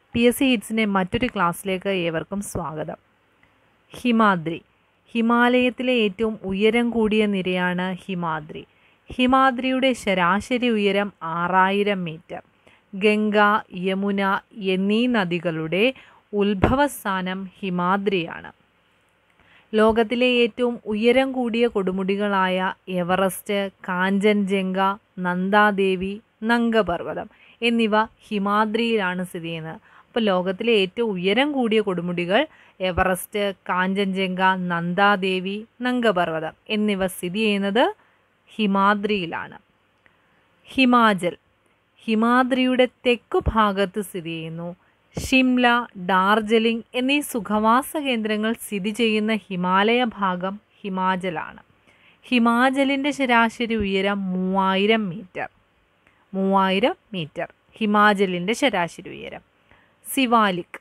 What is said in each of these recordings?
P S C ഹിറ്റ്സിൻ്റെ മറ്റൊരു ക്ലാസ്സിലേക്ക് ഏവർക്കും സ്വാഗതം ഹിമാദ്രി ഹിമാലയത്തിലെ ഏറ്റവും ഉയരം കൂടിയ നിരയാണ് ഹിമാദ്രി ഹിമാദ്രിയുടെ ശരാശരി ഉയരം ആറായിരം മീറ്റർ ഗംഗ യമുന എന്നീ നദികളുടെ ഉത്ഭവസ്ഥാനം ഹിമാദ്രിയാണ് ലോകത്തിലെ ഏറ്റവും ഉയരം കൂടിയ കൊടുമുടികളായ എവറസ്റ്റ് കാഞ്ചൻജംഗ നന്ദാദേവി നംഗപർവ്വതം എന്നിവ ഹിമാദ്രിയിലാണ് സ്ഥിതി ചെയ്യുന്നത് അപ്പോൾ ലോകത്തിലെ ഏറ്റവും ഉയരം കൂടിയ കൊടുമുടികൾ എവറസ്റ്റ് കാഞ്ചൻജംഗ നന്ദാദേവി നംഗപർവ്വതം എന്നിവ സ്ഥിതി ചെയ്യുന്നത് ഹിമാദ്രിയിലാണ് ഹിമാചൽ ഹിമാദ്രിയുടെ തെക്കു ഭാഗത്ത് സ്ഥിതി ചെയ്യുന്നു ഷിംല ഡാർജിലിംഗ് എന്നീ സുഖവാസ കേന്ദ്രങ്ങൾ സ്ഥിതി ചെയ്യുന്ന ഹിമാലയ ഭാഗം ഹിമാചലാണ് ഹിമാചലിൻ്റെ ശരാശരി ഉയരം മൂവായിരം മീറ്റർ മൂവായിരം മീറ്റർ ഹിമാചലിൻ്റെ ശരാശരി ഉയരം സിവാലിക്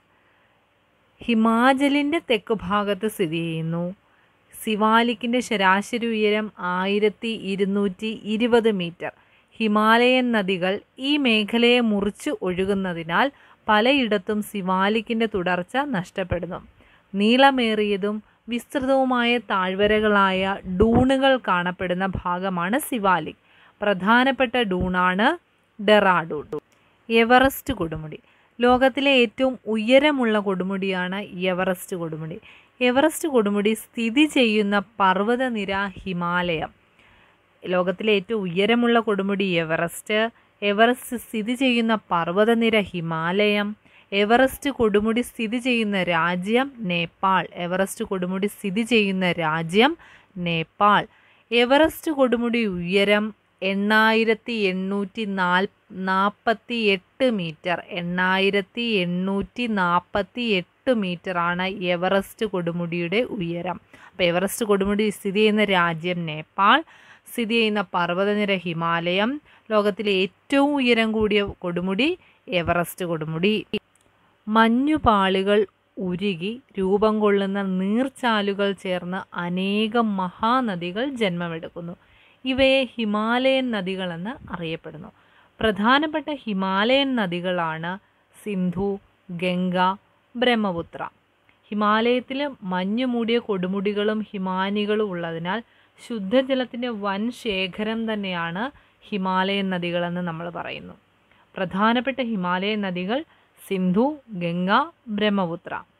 ഹിമാചലിൻ്റെ തെക്ക് ഭാഗത്ത് സ്ഥിതി ചെയ്യുന്നു സിവാലിക്കിൻ്റെ ശരാശരി ഉയരം ആയിരത്തി ഇരുന്നൂറ്റി ഇരുപത് മീറ്റർ ഹിമാലയൻ നദികൾ ഈ മേഖലയെ മുറിച്ച് ഒഴുകുന്നതിനാൽ പലയിടത്തും സിവാലിക്കിൻ്റെ തുടർച്ച നഷ്ടപ്പെടുന്നു നീളമേറിയതും വിസ്തൃതവുമായ താഴ്വരകളായ ഡൂണുകൾ കാണപ്പെടുന്ന ഭാഗമാണ് സിവാലിക് പ്രധാനപ്പെട്ട ഡൂണാണ് ഡെറാഡൂൺ എവറസ്റ്റ് കൊടുമുടി ലോകത്തിലെ ഏറ്റവും ഉയരമുള്ള കൊടുമുടിയാണ് എവറസ്റ്റ് കൊടുമുടി എവറസ്റ്റ് കൊടുമുടി സ്ഥിതി ചെയ്യുന്ന പർവ്വതനിര ഹിമാലയം ലോകത്തിലെ ഏറ്റവും ഉയരമുള്ള കൊടുമുടി എവറസ്റ്റ് എവറസ്റ്റ് സ്ഥിതി ചെയ്യുന്ന പർവ്വതനിര ഹിമാലയം എവറസ്റ്റ് കൊടുമുടി സ്ഥിതി ചെയ്യുന്ന രാജ്യം നേപ്പാൾ എവറസ്റ്റ് കൊടുമുടി സ്ഥിതി ചെയ്യുന്ന രാജ്യം നേപ്പാൾ എവറസ്റ്റ് കൊടുമുടി ഉയരം എണ്ണായിരത്തി എണ്ണൂറ്റി നാൽ നാൽപ്പത്തി എട്ട് മീറ്റർ എണ്ണായിരത്തി എണ്ണൂറ്റി നാൽപ്പത്തി എട്ട് മീറ്ററാണ് എവറസ്റ്റ് കൊടുമുടിയുടെ ഉയരം അപ്പോൾ എവറസ്റ്റ് കൊടുമുടി സ്ഥിതി ചെയ്യുന്ന രാജ്യം നേപ്പാൾ സ്ഥിതി ചെയ്യുന്ന പർവ്വതനിര ഹിമാലയം ലോകത്തിലെ ഏറ്റവും ഉയരം കൂടിയ കൊടുമുടി എവറസ്റ്റ് കൊടുമുടി മഞ്ഞുപാളികൾ ഉരുകി രൂപം കൊള്ളുന്ന നീർച്ചാലുകൾ ചേർന്ന് അനേകം മഹാനദികൾ ജന്മമെടുക്കുന്നു ഇവയെ ഹിമാലയൻ നദികളെന്ന് അറിയപ്പെടുന്നു പ്രധാനപ്പെട്ട ഹിമാലയൻ നദികളാണ് സിന്ധു ഗംഗ ബ്രഹ്മപുത്ര ഹിമാലയത്തിൽ മഞ്ഞു മൂടിയ കൊടുമുടികളും ഹിമാനികളും ഉള്ളതിനാൽ ശുദ്ധജലത്തിൻ്റെ വൻ ശേഖരം തന്നെയാണ് ഹിമാലയൻ നദികളെന്ന് നമ്മൾ പറയുന്നു പ്രധാനപ്പെട്ട ഹിമാലയൻ നദികൾ സിന്ധു ഗംഗ ബ്രഹ്മപുത്ര